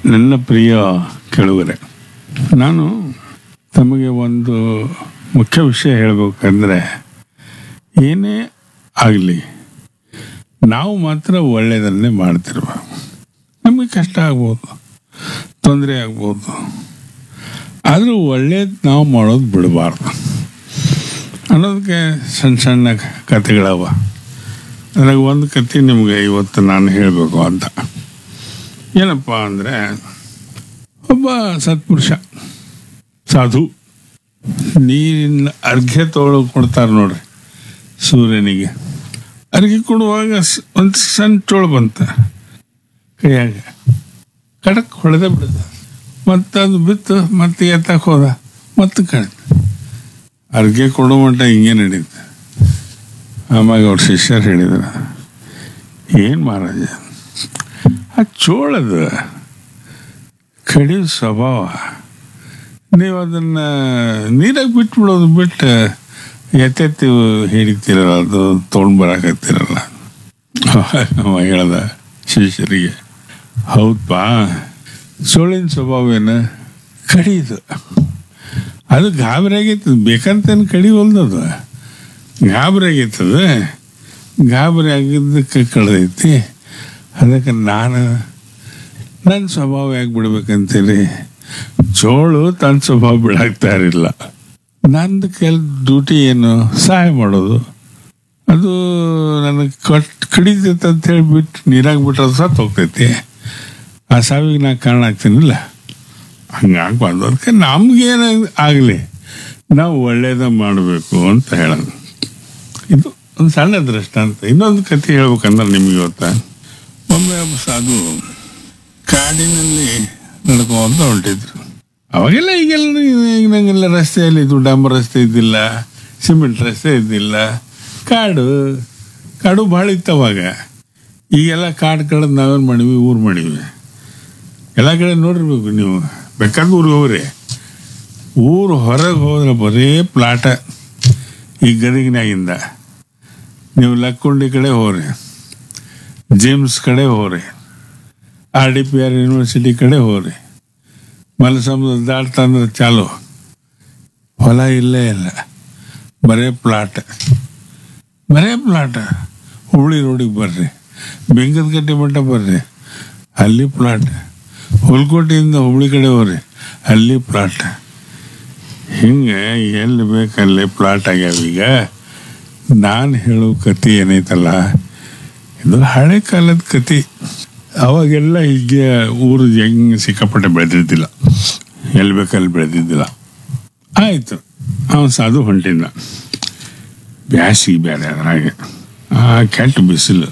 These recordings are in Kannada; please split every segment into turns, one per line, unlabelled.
ನನ್ನ ಪ್ರಿಯ ಕೆಳಗರೆ ನಾನು ತಮಗೆ ಒಂದು ಮುಖ್ಯ ವಿಷಯ ಹೇಳಬೇಕಂದ್ರೆ ಏನೇ ಆಗಲಿ ನಾವು ಮಾತ್ರ ಒಳ್ಳೆಯದನ್ನೇ ಮಾಡ್ತಿರ್ಬೇಕು ನಮಗೆ ಕಷ್ಟ ಆಗ್ಬೋದು ತೊಂದರೆ ಆಗ್ಬೋದು ಆದರೂ ಒಳ್ಳೇದು ನಾವು ಮಾಡೋದು ಬಿಡಬಾರ್ದು ಅನ್ನೋದಕ್ಕೆ ಸಣ್ಣ ಸಣ್ಣ ಕಥೆಗಳವ ಅದ್ರಾಗ ಒಂದು ಕತೆ ನಿಮಗೆ ಇವತ್ತು ನಾನು ಹೇಳಬೇಕು ಅಂತ ಏನಪ್ಪ ಅಂದರೆ ಒಬ್ಬ ಸತ್ಪುರುಷ ಸಾಧು ನೀರಿನ ಅರ್ಘ್ಯ ತೊಗೊಳ ಕೊಡ್ತಾರೆ ನೋಡ್ರಿ ಸೂರ್ಯನಿಗೆ ಅರ್ಘ್ಯ ಕೊಡುವಾಗ ಸ್- ಒಂದು ಸಣ್ಣ ಚೋಳು ಬಂತ ಕೈಯಾಗ ಕಡಕ್ ಹೊಡೆದೇ ಬಿಡುತ್ತೆ ಮತ್ತೆ ಅದು ಬಿತ್ತು ಮತ್ತೆ ಎತ್ತಕ್ಕೆ ಹೋದ ಮತ್ತೆ ಕಳೆದ ಅರ್ಘ್ಯ ಕೊಡೋ ಮಟ್ಟ ಹಿಂಗೆ ನಡೀತು ಆಮ್ಯಾಗ ಅವ್ರ ಶಿಷ್ಯರು ಹೇಳಿದ್ರು ಏನು ಮಹಾರಾಜ ಆ ಚೋಳದ ಕಡಿಯೋ ಸ್ವಭಾವ ನೀವು ಅದನ್ನು ನೀರಾಗ ಬಿಟ್ಬಿಡೋದು ಬಿಟ್ಟು ಎತ್ತೆತ್ತಿ ಹಿಡಿತೀರಲ್ಲ ಅದು ತೊಗೊಂಡು ಬರಾಕತ್ತೀರಲ್ಲ ಅವ ಹೇಳ್ದ ಶಿಷ್ಯರಿಗೆ ಹೌದಪ್ಪ ಸೋಳಿನ ಸ್ವಭಾವ ಏನು ಕಡಿದು ಅದು ಗಾಬರಿ ಆಗೈತದ ಬೇಕಂತೇನು ಕಡಿವಲ್ದದು ಗಾಬರಿ ಆಗೈತದ ಗಾಬರಿ ಆಗಿದ್ದಕ್ಕೆ ಕಳೆದೈತಿ ಅದಕ್ಕೆ ನಾನು ನನ್ನ ಸ್ವಭಾವ ಯಾಕೆ ಬಿಡ್ಬೇಕಂತೇಳಿ ಚೋಳು ತನ್ನ ಸ್ವಭಾವ ಬಿಡಾಕ್ತಾ ಇರಲಿಲ್ಲ ನಂದು ಕೆಲ ಡ್ಯೂಟಿ ಏನು ಸಹಾಯ ಮಾಡೋದು ಅದು ನನಗೆ ಕಟ್ ಕಡಿತೈತೆ ಅಂತ ಹೇಳಿ ಬಿಟ್ಟು ನೀರಾಗ ಬಿಟ್ರೆ ಸತ್ತು ಹೋಗ್ತೈತಿ ಆ ಸಾವಿಗೆ ನಾ ಕಾರಣ ಆಗ್ತೀನಿಲ್ಲ ಹಂಗಾಗ್ಬಾರ್ದು ಅದಕ್ಕೆ ನಮ್ಗೇನ ಆಗಲಿ ನಾವು ಒಳ್ಳೇದ ಮಾಡಬೇಕು ಅಂತ ಹೇಳೋದು ಇದು ಒಂದು ಸಣ್ಣ ದೃಷ್ಟಾಂತ ಇನ್ನೊಂದು ಕಥೆ ಹೇಳ್ಬೇಕಂದ್ರೆ ನಿಮ್ಗೆ ಇವತ್ತ ಒಮ್ಮೆ ಒಬ್ಬ ಸಾಧು ಕಾಡಿನಲ್ಲಿ ನಡ್ಕೊಂತ ಹೊಂಟಿದ್ರು ಅವಾಗೆಲ್ಲ ಈಗೆಲ್ಲ ಈಗಿನಂಗೆಲ್ಲ ರಸ್ತೆಯಲ್ಲಿ ಇದು ಡಾಂಬರ್ ರಸ್ತೆ ಇದ್ದಿಲ್ಲ ಸಿಮೆಂಟ್ ರಸ್ತೆ ಇದ್ದಿಲ್ಲ ಕಾಡು ಕಾಡು ಭಾಳ ಇತ್ತು ಅವಾಗ ಈಗೆಲ್ಲ ಕಾಡು ಕಳೆದು ನಾವೇನು ಮಾಡೀವಿ ಊರು ಮಾಡೀವಿ ಎಲ್ಲ ಕಡೆ ನೋಡಿರ್ಬೇಕು ನೀವು ಬೇಕಾದ ಊರಿಗೆ ಹೋಗ್ರಿ ಊರು ಹೊರಗೆ ಹೋದ್ರೆ ಬರೀ ಪ್ಲಾಟ ಈ ಗದಗಿನಾಗಿಂದ ನೀವು ಲಕ್ಕೊಂಡಿ ಕಡೆ ಹೋಗ್ರಿ ಜಿಮ್ಸ್ ಕಡೆ ಹೋಗ್ರಿ R D P R university ಕಡೆ ಹೋಗ್ರಿ ಮಲಸಮುದ್ರ ದಾಟ್ತಂದ್ರೆ ಚಾಲು ಹೊಲ ಇಲ್ಲೇ ಇಲ್ಲ ಬರೇ ಪ್ಲಾಟ್ ಬರೇ ಪ್ಲಾಟ್ ಹುಬ್ಳಿ ರೋಡಿಗೆ ಬರ್ರಿ ಬೆಂಗದ ಕಟ್ಟೆ ಮಟ್ಟ ಬರ್ರಿ ಅಲ್ಲಿ ಪ್ಲಾಟ್ ಹುಲ್ಕೋಟೆಯಿಂದ ಹುಬ್ಳಿ ಕಡೆ ಹೋಗ್ರಿ ಅಲ್ಲಿ ಪ್ಲಾಟ್ ಹಿಂಗೆ ಎಲ್ಲಿ ಬೇಕಲ್ಲಿ ಪ್ಲಾಟ್ ಆಗ್ಯಾವ ಈಗ ನಾನು ಹೇಳೋ ಕತೆ ಏನೈತಲ್ಲ ಇದು ಹಳೆ ಕಾಲದ ಕತೆ ಅವಾಗೆಲ್ಲ ಹೀಗೆ ಊರು ಹೆಂಗೆ ಸಿಕ್ಕಾಪಟ್ಟೆ ಬೆಳೆದಿದ್ದಿಲ್ಲ ಎಲ್ಲಿ ಬೇಕಲ್ಲಿ ಬೆಳೆದಿದ್ದಿಲ್ಲ ಆಯಿತು ಅವನು ಸಾಧು ಹೊಂಟಿದ್ದ ಬ್ಯಾಸಿಗೆ ಬೇರೆ ಅದ್ರಾಗೆ ಆ ಕೆಟ್ಟ ಬಿಸಿಲು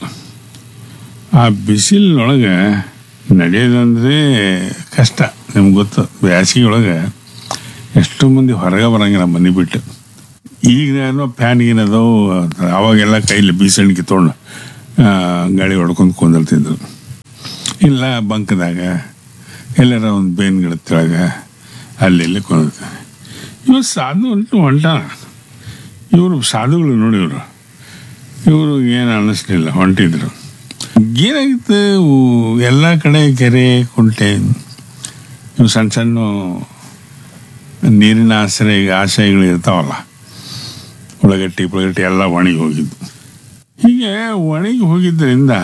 ಆ ಬಿಸಿಲಿನೊಳಗೆ ನಡೆಯೋದಂದ್ರೆ ಕಷ್ಟ ನಿಮ್ಗೆ ಗೊತ್ತು ಬ್ಯಾಸಿಗೆ ಒಳಗೆ ಎಷ್ಟೋ ಮಂದಿ ಹೊರಗೆ ಬರಂಗಿಲ್ಲ ಮನೆ ಬಿಟ್ಟು ಈಗ ಏನೋ ಫ್ಯಾನ್ ಏನದವು ಅವಾಗೆಲ್ಲ ಕೈಲಿ ಬೀಸಣಿಗೆ ತೊಗೊಂಡು ಆ, ಗಾಳಿ ಹೊಡ್ಕೊಂಡು ಕುಂದಿರ್ತಿದ್ರು ಇಲ್ಲ ಬಂಕದಾಗ ಎಲ್ಲಾರ ಒಂದು ಬೇನ್ ಗಿಡ ತೆಳಗ ಅಲ್ಲಿ ಇಲ್ಲಿ ಕುಂದಿರ್ತಾರೆ ಇವ್ರು ಸಾಧು ಉಂಟು ಹೊಂಟಾನ ಇವರು ಸಾಧುಗಳು ನೋಡಿ ಇವರು ಇವರು ಏನು ಅನ್ನಿಸ್ಲಿಲ್ಲ ಹೊಂಟಿದ್ರು ಏನಾಗಿತ್ತು ಊ- ಎಲ್ಲ ಕಡೆ ಕೆರೆ ಕುಂಟೆ ಇವು ಸಣ್ಣ ಸಣ್ಣ ನೀರಿನ ಆಶ್ರಯ ಆಶಯಗಳು ಇರ್ತಾವಲ್ಲ ಉಳ್ಳಗಟ್ಟಿ ಪುಳಗಟ್ಟಿ ಎಲ್ಲ ಒಣಗಿ ಹೋಗಿದ್ದು ಹೀಗೆ ಒಣಗಿ ಹೋಗಿದ್ದರಿಂದ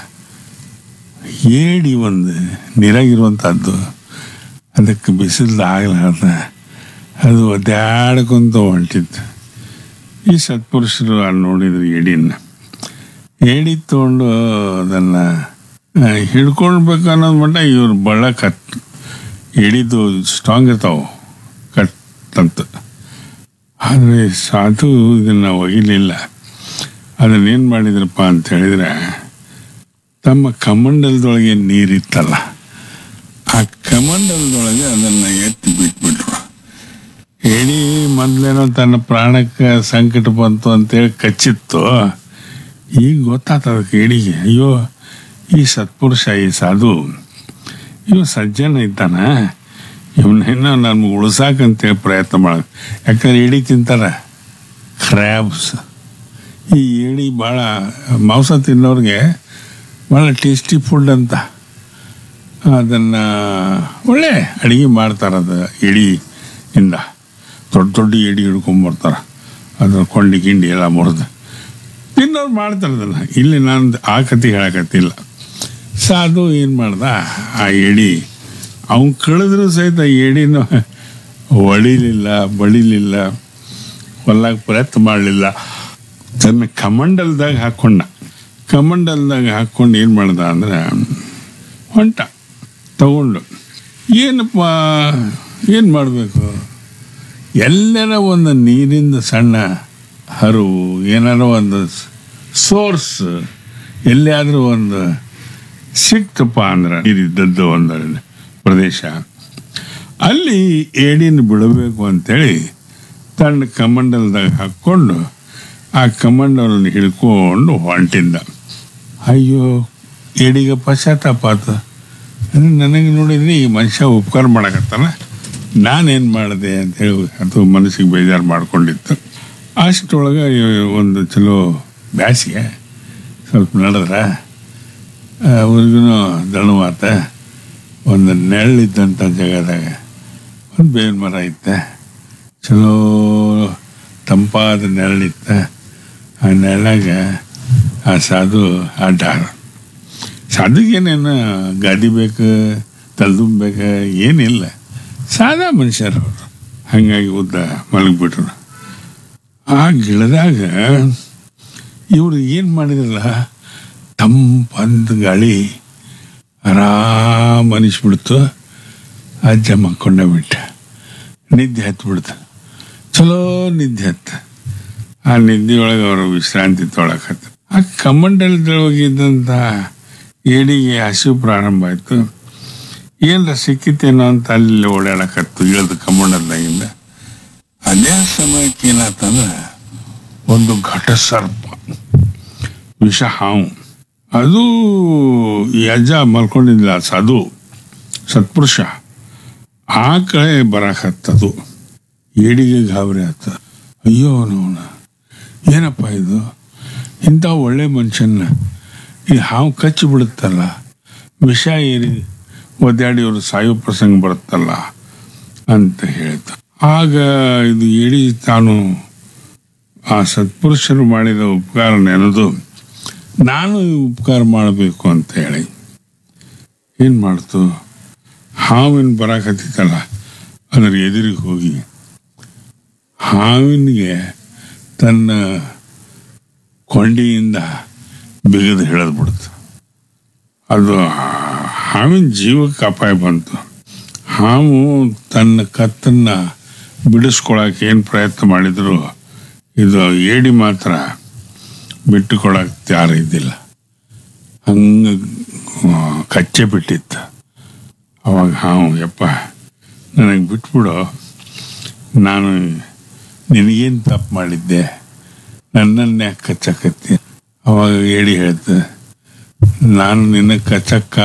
ಏಡಿ ಒಂದು ನೀರಾಗಿರುವಂಥದ್ದು ಅದಕ್ಕೆ ಬಿಸಿಲು ಆಗಲಾರ್ದ ಅದು ಒದ್ದಾಡ್ಕೊಂತ ಹೊಂಟಿತ್ತು ಈ ಸತ್ಪುರುಷರು ಅಲ್ಲಿ ನೋಡಿದ್ರು ಏಡಿನ ಏಡಿ ತೊಗೊಂಡು ಅದನ್ನು ಹಿಡ್ಕೊಳ್ಬೇಕು ಅನ್ನೋದು ಮಟ್ಟ ಇವ್ರು ಬಳ್ಳ ಕಟ್ ಏಡಿದು ಸ್ಟ್ರಾಂಗ್ ಇರ್ತಾವೆ ಕಟ್ ಅಂತ ಆದರೆ ಸಾಧು ಇದನ್ನು ಒಗಿಲಿಲ್ಲ ಅದನ್ನೇನು ಮಾಡಿದ್ರಪ್ಪ ಅಂತ ಹೇಳಿದ್ರೆ ತಮ್ಮ ಕಮಂಡಲದೊಳಗೆ ನೀರಿತ್ತಲ್ಲ ಆ ಕಮಂಡಲದೊಳಗೆ ಅದನ್ನು ಎತ್ತಿ ಬಿಟ್ಬಿಟ್ರು ಹೇಳಿ ಮೊದಲೇನೋ ತನ್ನ ಪ್ರಾಣಕ್ಕೆ ಸಂಕಟ ಬಂತು ಅಂತೇಳಿ ಕಚ್ಚಿತ್ತು ಈಗ ಗೊತ್ತಾತ ಅದಕ್ಕೆ ಏಡಿಗೆ ಅಯ್ಯೋ ಈ ಸತ್ಪುರುಷ ಈ ಸಾಧು ಇವ ಸಜ್ಜನ ಇದ್ದಾನ ಇವನ್ನೇನೋ ನಮ್ಗೆ ಉಳ್ಸಾಕಂತೇಳಿ ಪ್ರಯತ್ನ ಮಾಡ ಯಾಕಂದ್ರೆ ಏಡಿ ತಿಂತಾರ ಕ್ರ್ಯಾಬ್ಸ್ ಈ ಏಡಿ ಭಾಳ ಮಾಂಸ ತಿನ್ನೋರಿಗೆ ಭಾಳ ಟೇಸ್ಟಿ ಫುಡ್ ಅಂತ ಅದನ್ನು ಒಳ್ಳೆ ಅಡುಗೆ ಮಾಡ್ತಾರದು ಎಡಿಯಿಂದ ದೊಡ್ಡ ದೊಡ್ಡ ಎಡಿ ಹಿಡ್ಕೊಂಬರ್ತಾರೆ ಅದ್ರ ಕೊಂಡಿ ಗಿಂಡಿ ಎಲ್ಲ ಮುರಿದು ತಿನ್ನೋರು ಮಾಡ್ತಾರೆ ಅದನ್ನು ಇಲ್ಲಿ ನಾನು ಆ ಕತೆ ಹೇಳಕತ್ತಿಲ್ಲ ಸಾಧು ಏನು ಮಾಡ್ದ ಆ ಎಡಿ ಅವ್ನು ಕಳೆದ್ರೂ ಸಹಿತ ಎಡಿನೂ ಹೊಡಿಲಿಲ್ಲ ಬಡಿಲಿಲ್ಲ ಹೊಲ್ಲಾಗ ಪ್ರಯತ್ನ ಮಾಡಲಿಲ್ಲ ತನ್ನ ಕಮಂಡಲ್ದಾಗ ಹಾಕ್ಕೊಂಡ ಕಮಂಡಲ್ದಾಗ ಹಾಕ್ಕೊಂಡು ಏನು ಮಾಡ್ದ ಅಂದ್ರೆ ಹೊಂಟ ತಗೊಂಡು ಏನಪ್ಪ ಏನು ಮಾಡಬೇಕು ಎಲ್ಲರ ಒಂದು ನೀರಿಂದ ಸಣ್ಣ ಹರಿವು ಏನಾರ ಒಂದು ಸೋರ್ಸ್ ಎಲ್ಲಿಯಾದರೂ ಒಂದು ಸಿಕ್ತಪ್ಪ ಅಂದ್ರೆ ನೀರಿದ್ದದ್ದು ಒಂದು ಪ್ರದೇಶ ಅಲ್ಲಿ ಏಡಿನ ಬಿಡಬೇಕು ಅಂತೇಳಿ ತನ್ನ ಕಮಂಡಲ್ದಾಗ ಹಾಕ್ಕೊಂಡು ಆ ಕಮಂಡಲನ್ನು ಹಿಡ್ಕೊಂಡು ಹೊಂಟಿದ್ದ ಅಯ್ಯೋ ಏಡಿಗೆ ಪಶ್ಚಾತ್ತಾಪ ಆತು ಅಂದ್ರೆ ನನಗೆ ನೋಡಿದ್ರೆ ಈ ಮನುಷ್ಯ ಉಪಕಾರ ಮಾಡಕತ್ತಾನ ನಾನೇನು ಮಾಡಿದೆ ಅಂತೇಳಿ ಅದು ಮನಸ್ಸಿಗೆ ಬೇಜಾರು ಮಾಡ್ಕೊಂಡಿತ್ತು ಅಷ್ಟರೊಳಗೆ ಒಂದು ಚಲೋ ಬ್ಯಾಸಿಗೆ ಸ್ವಲ್ಪ ನಡೆದ್ರೆ ಅವ್ರಿಗೂ ದಣವಾತ ಒಂದು ನೆರಳಿದ್ದಂಥ ಜಾಗದಾಗ ಒಂದು ಬೇವಿನ ಮರ ಇತ್ತೆ ಚಲೋ ತಂಪಾದ ನೆರಳಿತ್ತ ಆ ನೆರಳಾಗ ಆ ಸಾಧು ಅಡ್ಡಾರ ಸಾಧುಗೇನೇನು ಗಾದಿ ಬೇಕು ತಲೆದುಂಬೇಕು ಏನಿಲ್ಲ ಸಾದಾ ಮನುಷ್ಯರು ಅವರು ಹಾಗಾಗಿ ಉದ್ದ ಮಲಗಿಬಿಟ್ರು ಆ ಗಿಡದಾಗ ಇವರು ಏನು ಮಾಡಿದ್ರಲ್ಲ ತಂಪಂದ ಗಾಳಿ ಆರಾಮ್ ಅನಿಸ್ಬಿಡ್ತು ಅಜ್ಜ ಮಕ್ಕೊಂಡ ಬಿಟ್ಟ ನಿದ್ದೆ ಹತ್ಬಿಡ್ತು ಚಲೋ ನಿದ್ದೆ ಹತ್ತ ಆ ನಿದ್ದೆಯೊಳಗೆ ಅವರು ವಿಶ್ರಾಂತಿ ತೊಳಕತ್ತ ಆ ಕಮಂಡಲದೊಳಗಿದ್ದಂಥ ಏಡಿಗೆ ಹಸಿವು ಪ್ರಾರಂಭ ಆಯಿತು ಏನರ ಸಿಕ್ಕಿತೇನೋ ಅಂತ ಅಲ್ಲಿ ಓಡಾಡಕತ್ತು ಇಳಿದು ಕಮಂಡಲದಾಗಿಂದ ಅದೇ ಸಮಯಕ್ಕೆ ಏನಾಗ್ತಂದ್ರೆ ಒಂದು ಘಟ ಸರ್ಪ ವಿಷ ಹಾವು ಅದು ಈ ಅಜ್ಜ ಮಲ್ಕೊಂಡಿದ್ದ ಸಾಧು ಸತ್ಪುರುಷ ಆ ಕಡೆ ಬರಕತ್ತದು ಏಡಿಗೆ ಗಾಬರಿ ಆತ ಅಯ್ಯೋ ನೋಣ ಏನಪ್ಪ ಇದು ಇಂಥ ಒಳ್ಳೆ ಮನುಷ್ಯನ ಈ ಹಾವು ಕಚ್ಚಿ ಬಿಡುತ್ತಲ್ಲ ವಿಷ ಏರಿ ಒದ್ದಾಡಿ ಅವರು ಸಾಯೋ ಪ್ರಸಂಗ ಬರುತ್ತಲ್ಲ ಅಂತ ಹೇಳ್ತ ಆಗ ಇದು ಏಡಿ ತಾನು ಆ ಸತ್ಪುರುಷರು ಮಾಡಿದ ಉಪಕಾರ ನೆನೆದು ನಾನು ಈ ಉಪಕಾರ ಮಾಡಬೇಕು ಅಂತ ಹೇಳಿ ಏನು ಮಾಡ್ತು ಹಾವಿನ ಬರಾಕತ್ತಿತ್ತಲ್ಲ ಅದ್ರ ಎದುರಿಗೆ ಹೋಗಿ ಹಾವಿನಿಗೆ ತನ್ನ ಕೊಂಡಿಯಿಂದ ಬಿಗಿದು ಹಿಡಿದು ಬಿಡ್ತು ಅದು ಹಾವಿನ ಜೀವಕ್ಕೆ ಅಪಾಯ ಬಂತು ಹಾವು ತನ್ನ ಕತ್ತನ್ನ ಬಿಡಿಸ್ಕೊಳಕ್ಕೆ ಏನು ಪ್ರಯತ್ನ ಮಾಡಿದ್ರು ಇದು ಏಡಿ ಮಾತ್ರ ಬಿಟ್ಟುಕೊಳಕ್ಕೆ ತಯಾರಿದ್ದಿಲ್ಲ ಹಂಗೆ ಕಚ್ಚೆ ಬಿಟ್ಟಿತ್ತು ಅವಾಗ ಹಾವು ಯಪ್ಪ ನನಗೆ ಬಿಟ್ಬಿಡು ನಾನು ನಿನಗೇನು ತಪ್ಪು ಮಾಡಿದ್ದೆ ನನ್ನನ್ನೇ ಕಚ್ಚಕತ್ತಿ ಅವಾಗ ಹೇಳಿ ಹೇಳ್ತೆ ನಾನು ನಿನ್ನ ಕಚ್ಚಕ್ಕ